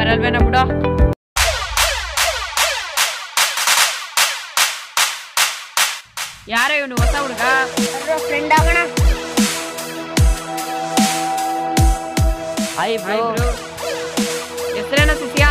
ಬರಲ್ವೇನ ಬಿಡು ಯಾರ ಇವನು ಹೊಸ ಹುಡುಗ ಫ್ರೆಂಡ್ ಆಗೋಣ ಹಾಯ್ ಬ್ರೋ ಹೆಸರೇನ ಸಿಸಿಯ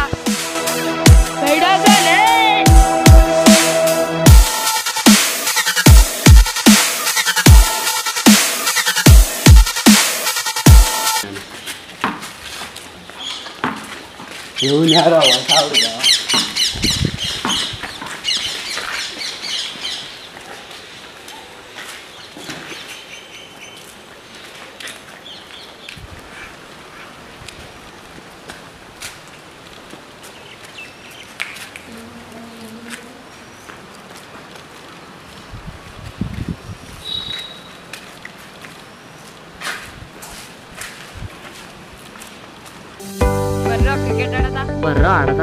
ಇವನ್ ಯಾರೋ ಹೊಸ ಹುಡುಗ ಬರ್ರೋ ಕ್ರಿಕೆಟ್ ಆಡದ ಬರ್ರೋ ಆಡದ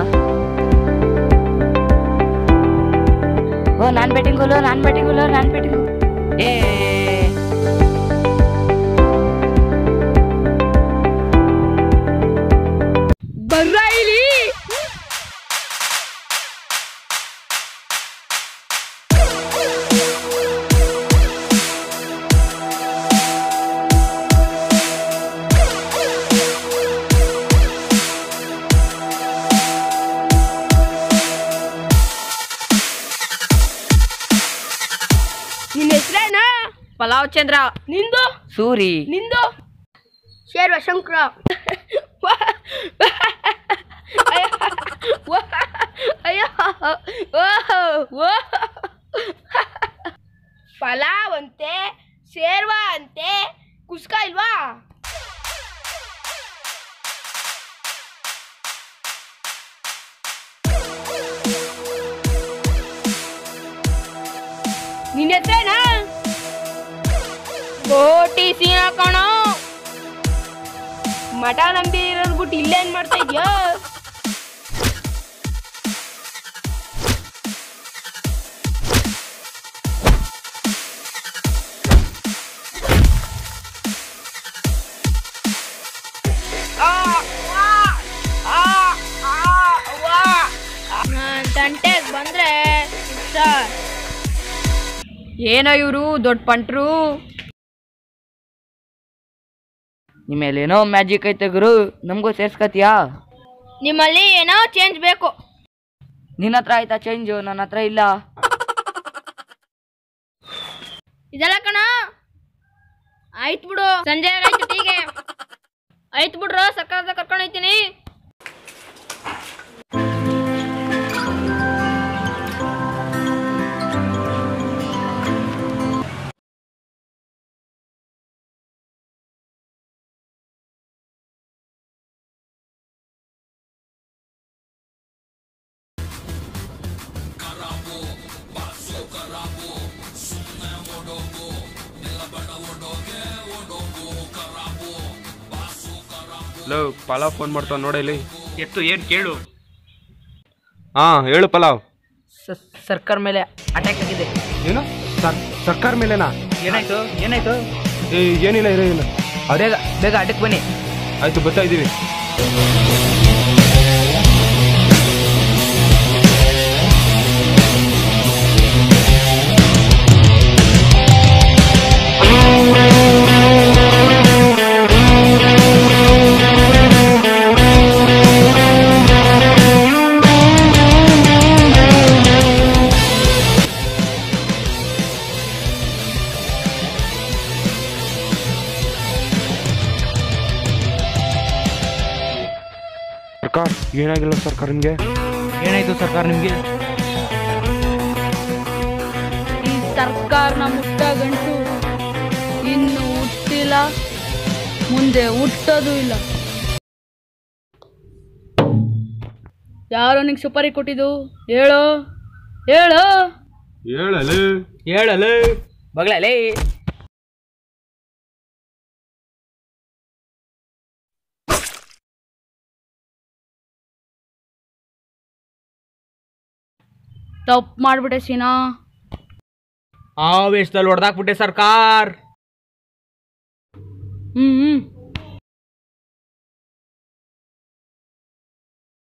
ಓ ನಾನ್ ಬ್ಯಾಟಿಂಗ್ ಹೋಲೋ ನಾನ್ ಬ್ಯಾಟಿಂಗ್ ಹೋಲೋ ನಾನ್ ಬ್ಯಾಟಿಂಗ್ ಏ ಬರ್ರ ಇಲ್ಲಿ ನಿನ್ನ ಹೆಸರೇನ ಪಲಾವ್ ಚಂದ್ರ ನಿಂದು ಸೂರಿ ನಿಂದು ಶೇರ್ವ ಶಂಕರ ಅಯ್ಯೋ ಪಲಾವ್ ಅಂತೆ ಶೇರ್ವಾ ಅಂತೆ ಕುಸ್ಕ ಇಲ್ವಾ ನಿನ್ನ ಹೆಸರೇನ ಗೋಟಿ ಸೀನ ಕಣ ಮಠ ನಂಬಿ ಇರೋದ್ ಬಿಟ್ಟು ಇಲ್ಲೇನ್ ಮಾಡ್ತಾ ಇದ್ಯಾ ತಂಟೆಗೆ ಬಂದ್ರೆ ಸರ್ ಏನೋ ಇವರು ದೊಡ್ಡ ಪಂಟ್ರು ನಿಮ್ಮೇಲೇನೋ ಮ್ಯಾಜಿಕ್ ಐತೆ ಗುರು ನಮಗೂ ಸೇರ್ಸ್ಕತಿಯಾ ನಿಮ್ಮಲ್ಲಿ ಏನೋ ಚೇಂಜ್ ಬೇಕು ನಿನ್ನ ಹತ್ರ ಆಯ್ತಾ ಚೇಂಜು ನನ್ನ ಹತ್ರ ಇಲ್ಲ ಇದೆಲ್ಲ ಕಣ ಆಯ್ತು ಬಿಡು ಸಂಜೆ ಆಯ್ತು ಟೀಗೆ ಆಯ್ತು ಬಿಡ್ರು ಸಕ್ಕದ ಕರ್ಕೊಂಡು ಹೋಯ್ತೀನಿ ಲೋ ಪಲಾವ್ ಫೋನ್ ಮಾಡ್ತಾವ ನೋಡ ಇಲ್ಲಿ ಎತ್ತು ಏನ್ ಕೇಳು ಹಾ ಹೇಳು ಪಲಾವ್ ಸರ್ಕಾರ ಮೇಲೆ ಅಟ್ಯಾಕ್ ಆಗಿದೆ ಏನು ಸರ್ ಸರ್ಕಾರ ಮೇಲೆನಾ ಏನಾಯ್ತು ಏನಾಯ್ತು ಏ ಏನಿಲ್ಲ ಇರೋ ಇಲ್ಲ ಬೇಗ ಬೇಗ ಅಡ್ಡಕ್ಕೆ ಬನ್ನಿ ಆಯ್ತು ಬರ್ತಾ ಇದ್ದೀವಿ ಸರ್ಕಾರ ಏನಾಗಿಲ್ಲ ಸರ್ಕಾರ ನಿಮಗೆ ಏನಾಯ್ತು ಸರ್ಕಾರ ನಿಮ್ಗೆ ಈ ಸರ್ಕಾರನ ಮುಟ್ಟ ಗಂಟು ಇನ್ನು ಹುಟ್ಟಿಲ್ಲ ಮುಂದೆ ಹುಟ್ಟೋದು ಇಲ್ಲ ಯಾರೋ ನಿಂಗೆ ಸುಪಾರಿ ಕೊಟ್ಟಿದ್ದು ಹೇಳು ಹೇಳು ಹೇಳಲು ಹೇಳಲು ಬಗ್ಲೇ ತಪ್ಪು ಮಾಡ್ಬಿಟ್ಟೆ ಸೀನಾ ಆವೇಶದಲ್ಲಿ ಹೊಡೆದಾಕ್ಬಿಟ್ಟೆ ಸರ್ಕಾರ ಹ್ಮ್ ಹ್ಮ್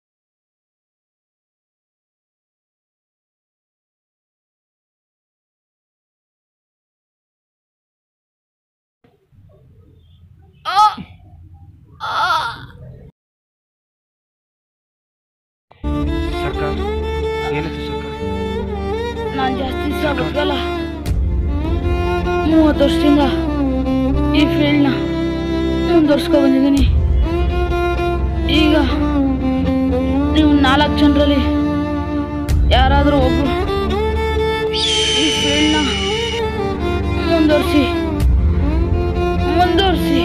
ಸರ್ಕಾರ ಏನಾಯ್ತು ಸರ್ಕಾರ ನಾನು ಜಾಸ್ತಿ ದಿವಸ ಬದುಕಲ್ಲ ಮೂವತ್ತು ವರ್ಷದಿಂದ ಈ ಫೀಲ್ಡ್ನ ಮುಂದುವರ್ಸ್ಕೊ ಬಂದಿದ್ದೀನಿ ಈಗ ನೀವು ನಾಲ್ಕು ಜನರಲ್ಲಿ ಯಾರಾದರೂ ಒಬ್ರು ಈ ಫೀಲ್ಡ್ನ ಮುಂದುವರಿಸಿ ಮುಂದುವರಿಸಿ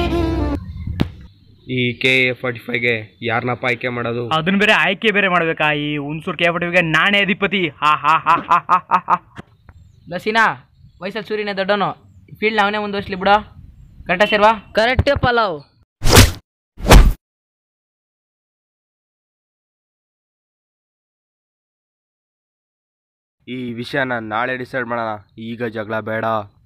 ಈ ಕೆ ಎ ಫಾರ್ಟಿ ಫೈವ್ಗೆ ಯಾರನ್ನಪ್ಪ ಆಯ್ಕೆ ಮಾಡೋದು ಅದನ್ನ ಬೇರೆ ಆಯ್ಕೆ ಬೇರೆ ಮಾಡ್ಬೇಕಾ ಈ ಹುಣಸೂರು ಕೇಪಟಿಗೆ ನಾನೇ ಅಧಿಪತಿ ಹಾ ಹಾ ಹಾ ಹಾ ಹಾ ಹಾ ಹಾ ಬಸ್ಸಿನಾ ವಯಸ್ಸಲ್ಲಿ ಸೂರ್ಯನೇ ದೊಡ್ಡವನು ಫೀಲ್ಡ್ ಅವನೇ ಮುಂದುವರ್ಸ್ಲಿ ಬಿಡೋ ಕರೆಕ್ಟಾ ಸೇರ್ವಾ ಕರೆಕ್ಟ್ ಪಲಾವ್ ಈ ವಿಷಯನ ನಾಳೆ ಡಿಸೈಡ್ ಮಾಡೋಣ ಈಗ ಜಗಳ ಬೇಡ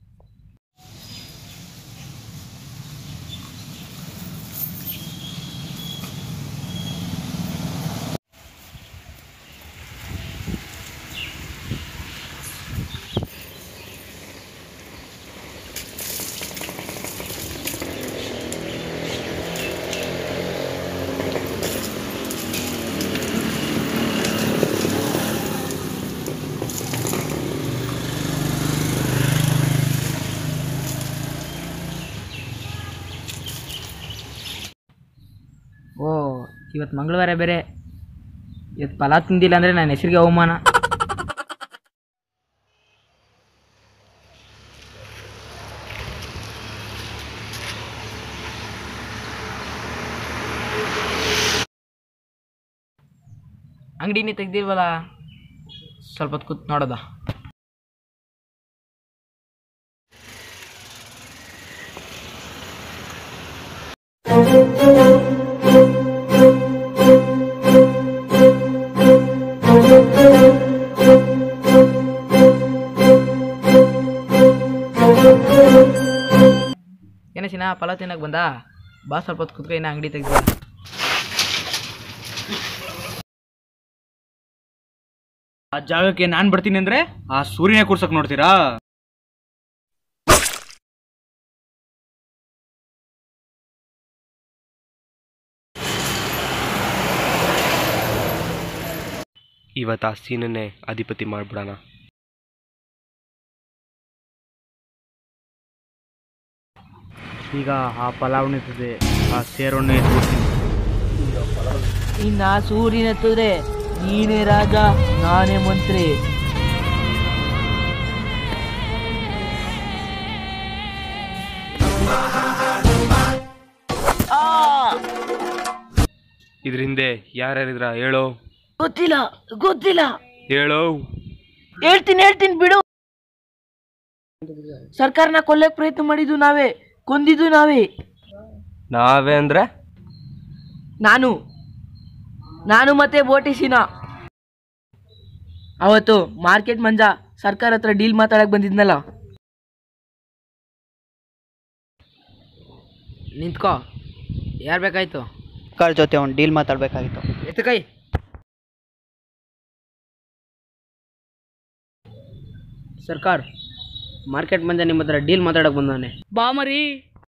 ಓ ಇವತ್ತು ಮಂಗಳವಾರ ಬೇರೆ ಇವತ್ತು ಪಲಾವ್ ತಿಂದಿಲ್ಲ ಅಂದರೆ ನನ್ನ ಹೆಸರಿಗೆ ಅವಮಾನ ಅಂಗಡಿನೇ ತೆಗ್ದಿಲ್ವಲ್ಲ ಸ್ವಲ್ಪ ಹೊತ್ತು ಕೂತ್ ನೋಡೋದ ಏನಸಿನ ಪಲಾವ್ ತಿನ್ನಕ್ಕೆ ಬಂದ ಬಾ ಸ್ವಲ್ಪ ಹೊತ್ತು ಕುತ್ಕೊ ಇನ್ನ ಅಂಗಡಿ ತೆಗ್ದ ಆ ಜಾಗಕ್ಕೆ ನಾನು ಬರ್ತೀನಿ ಅಂದ್ರೆ ಆ ಸೂರ್ಯನೇ ಕೂರ್ಸಕ್ ನೋಡ್ತೀರಾ ಇವತ್ತು ಆ ಸೀನನ್ನೇ ಅಧಿಪತಿ ಮಾಡ್ಬಿಡೋಣ ಈಗ ಆ ಪಲಾವ್ ನಿಂತಿದೆ ಆ ಸೇರನ್ನು ಎತ್ಬಿಡ್ತೀನಿ ಇನ್ನ ಸೂರ್ಯನ ಎತ್ತಿದ್ರೆ ನೀನೇ ರಾಜ ನಾನೇ ಮಂತ್ರಿ ಇದ್ರ ಹಿಂದೆ ಯಾರ್ಯಾರಿದ್ರ ಹೇಳೋ ಗೊತ್ತಿಲ್ಲ ಗೊತ್ತಿಲ್ಲ ಹೇಳೋ ಹೇಳ್ತೀನಿ ಹೇಳ್ತೀನಿ ಬಿಡು ಸರ್ಕಾರನ ಕೊಲ್ಲಕ್ ಪ್ರಯತ್ನ ಮಾಡಿದ್ದು ನಾವೇ ಕೊಂದಿದ್ದು ನಾವೇ ನಾವೇ ಅಂದ್ರೆ ನಾನು ನಾನು ಮತ್ತೆ ಬೋಟಿಸಿನ ಅವತ್ತು ಮಾರ್ಕೆಟ್ ಮಂಜ ಸರ್ಕಾರ ಹತ್ರ ಡೀಲ್ ಮಾತಾಡಕ್ ಬಂದಿದ್ನಲ್ಲ ನಿಂತ್ಕೋ ಯಾರು ಬೇಕಾಯ್ತು ಸರ್ಕಾರ ಜೊತೆ ಒಂದು ಡೀಲ್ ಮಾತಾಡಬೇಕಾಗಿತ್ತು ಎತ್ತು ಕೈ ಸರ್ಕಾರ ಮಾರ್ಕೆಟ್ ಮಂಜ ನಿಮ್ಮ ಹತ್ರ ಡೀಲ್ ಮಾತಾಡಕ್ ಬಂದವನೆ ಬಾ ಮರಿ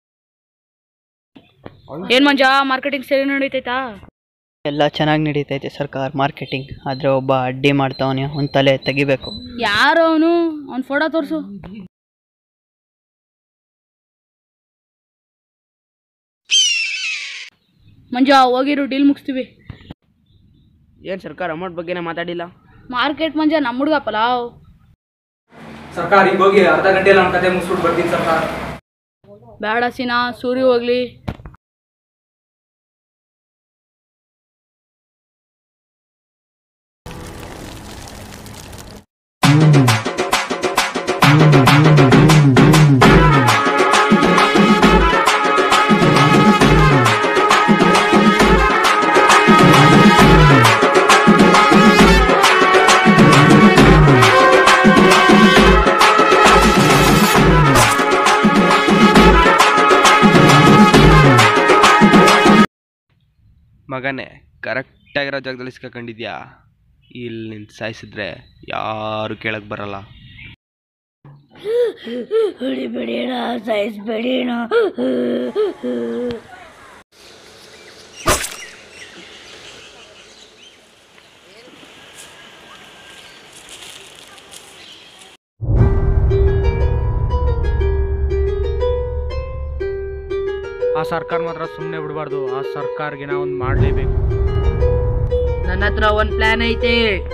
ಏನ್ ಮಂಜ ಮಾರ್ಕೆಟಿಂಗ್ ಸರಿ ನಡೀತೈತಾ ಎಲ್ಲ ಚೆನ್ನಾಗಿ ನಡೀತೈತೆ ಸರ್ಕಾರ ಮಾರ್ಕೆಟಿಂಗ್ ಆದರೆ ಒಬ್ಬ ಅಡ್ಡಿ ಮಾಡ್ತಾವನೆ ಒಂದು ತಲೆ ತೆಗಿಬೇಕು ಯಾರು ಅವನು ಅವ್ನ ಫೋಟೋ ತೋರಿಸು ಮಂಜ ಹೋಗಿರು ಡೀಲ್ ಮುಗಿಸ್ತೀವಿ ಏನು ಸರ್ಕಾರ ಅಮೌಂಟ್ ಬಗ್ಗೆನೇ ಮಾತಾಡಿಲ್ಲ ಮಾರ್ಕೆಟ್ ಮಂಜ ನಮ್ಮ ಹುಡುಗ ಪಲಾವ್ ಸರ್ಕಾರ ಈಗ ಹೋಗಿ ಅರ್ಧ ಗಂಟೆಯಲ್ಲಿ ಅವ್ನ ಕತೆ ಮುಗಿಸ್ಬಿಟ್ಟು ಬರ್ತೀನಿ ಸರ್ಕಾರ ಬೇಡ ಸಿನಾ ಸೂರ್ಯ ಹೋಗ್ಲಿ ಮಗನೇ ಕರೆಕ್ಟಾಗಿರೋ ಜಾಗದಲ್ಲಿ ಸಿಕ್ಕೊಂಡಿದ್ಯಾ ಇಲ್ಲಿ ನಿನ್ ಸಾಯಿಸಿದ್ರೆ ಯಾರು ಕೇಳಕ್ ಬರಲ್ಲ ಸರ್ಕಾರ ಮಾತ್ರ ಸುಮ್ಮನೆ ಬಿಡಬಾರ್ದು ಆ ಸರ್ಕಾರಗೆ ನಾವು ಒಂದು ಮಾಡಲೇಬೇಕು ನನ್ನ ಹತ್ರ ಒಂದ್ ಪ್ಲಾನ್ ಐತೆ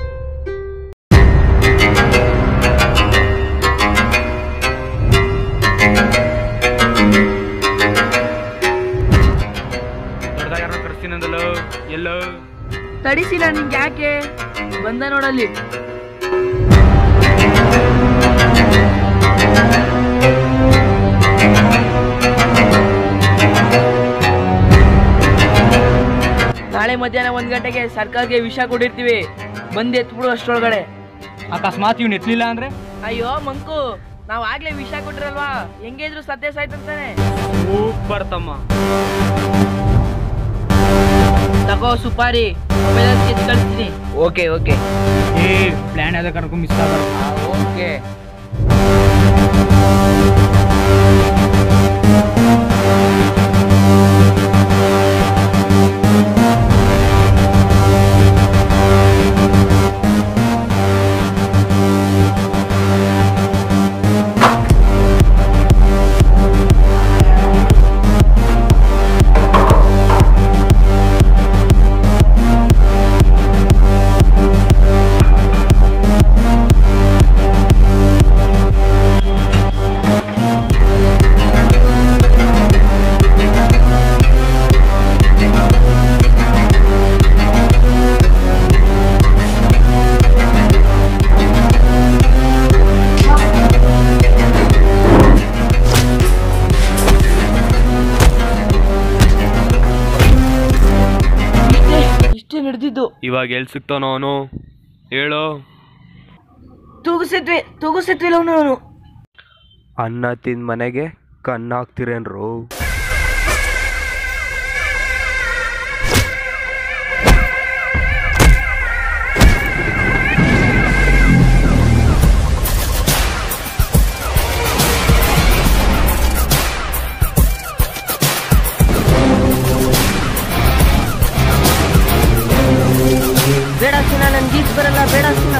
ದೊಡ್ಡದಾಗ ಯಾರನ್ನ ಕರೆಸ್ತೀನಿ ಅಂದಲ್ಲ ಎಲ್ಲೋ ತಡಿಸಿಲ್ಲ ನಿಂಗೆ ಯಾಕೆ ಬಂದ ನೋಡಲ್ಲಿ ನಾಳೆ ಮಧ್ಯಾಹ್ನ ಒಂದ್ ಗಂಟೆಗೆ ಸರ್ಕಾರಕ್ಕೆ ವಿಷ ಕೊಟ್ಟಿರ್ತೀವಿ ಬಂದು ಎತ್ಬಿಡು ಅಷ್ಟ್ರೊಳಗಡೆ ಅಕಸ್ಮಾತ್ ಇವ್ನು ಎತ್ತಲಿಲ್ಲ ಅಂದ್ರೆ ಅಯ್ಯೋ ಮಂಕು ನಾವ್ ಆಗ್ಲೇ ವಿಷ ಕೊಟ್ಟಿರಲ್ವಾ ಹೆಂಗೆ ಇದ್ರು ಸತ್ಯ ಸಾಯ್ತಂತಾನೆ ಸೂಪರ್ ತಮ್ಮ ತಗೋ ಸುಪಾರಿ ಮೊಬೈಲ್ ಸ್ಕೆಚ್ ಕಳಿಸ್ತೀನಿ ಓಕೆ ಓಕೆ ಏ ಪ್ಲಾನ್ ಯಾವ್ದು ಕರ್ಕೊಂಡು ಮಿಸ್ ಆಗಲ್ಲ ಓಕೆ ಇಷ್ಟೇ ನಡೆದಿದ್ದು ಇವಾಗ ಎಲ್ಲಿ ಸಿಗ್ತಾನೋ ಅವನು ಹೇಳು ತೂಗಿಸಿದ್ವಿ ತೂಗಿಸಿದ್ವಿಲ್ಲ ಅವನು ಅನ್ನ ತಿಂದ ಮನೆಗೆ ಕಣ್ಣು ಹಾಕ್ತಿರೇನ್ರು ಬೇಡ ಸಿನ ನನ್ ಗೀಚ್ ಬರಲ್ಲ ಬೇಡ ಸಿನ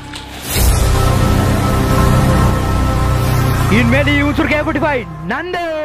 ಇನ್ಮೇಲೆ ಈ ಉಸುರ್ಗೆ ಫೈವ್ ನಂದು